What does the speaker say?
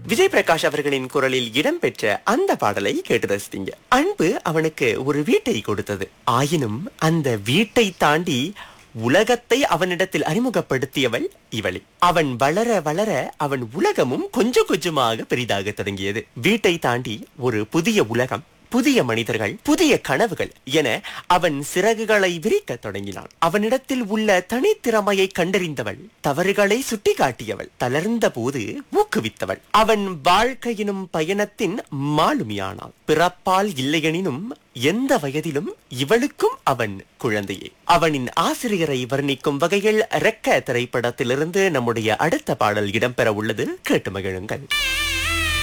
விஜய் பிரகாஷ் அவர்களின் குரலில் இடம்பெற்ற அந்த பாடலை கேட்டு ரசித்தீங்க அன்பு அவனுக்கு ஒரு வீட்டை கொடுத்தது ஆயினும் அந்த வீட்டை தாண்டி உலகத்தை அவனிடத்தில் அறிமுகப்படுத்தியவள் இவளே அவன் வளர வளர அவன் உலகமும் கொஞ்சம் கொஞ்சமாக பெரிதாக தொடங்கியது வீட்டை தாண்டி ஒரு புதிய உலகம் புதிய மனிதர்கள் புதிய கனவுகள் என அவன் சிறகுகளை விரிக்க தொடங்கினான் அவனிடத்தில் உள்ள தனித்திறமையை கண்டறிந்தவள் தவறுகளை சுட்டிக்காட்டியவள் தளர்ந்த போது ஊக்குவித்தவள் அவன் வாழ்க்கையினும் பயணத்தின் மாலுமியானாள் பிறப்பால் இல்லையெனினும் எந்த வயதிலும் இவளுக்கும் அவன் குழந்தையே அவனின் ஆசிரியரை வர்ணிக்கும் வகையில் ரெக்க திரைப்படத்திலிருந்து நம்முடைய அடுத்த பாடல் இடம்பெற உள்ளது கேட்டு மகிழுங்கள்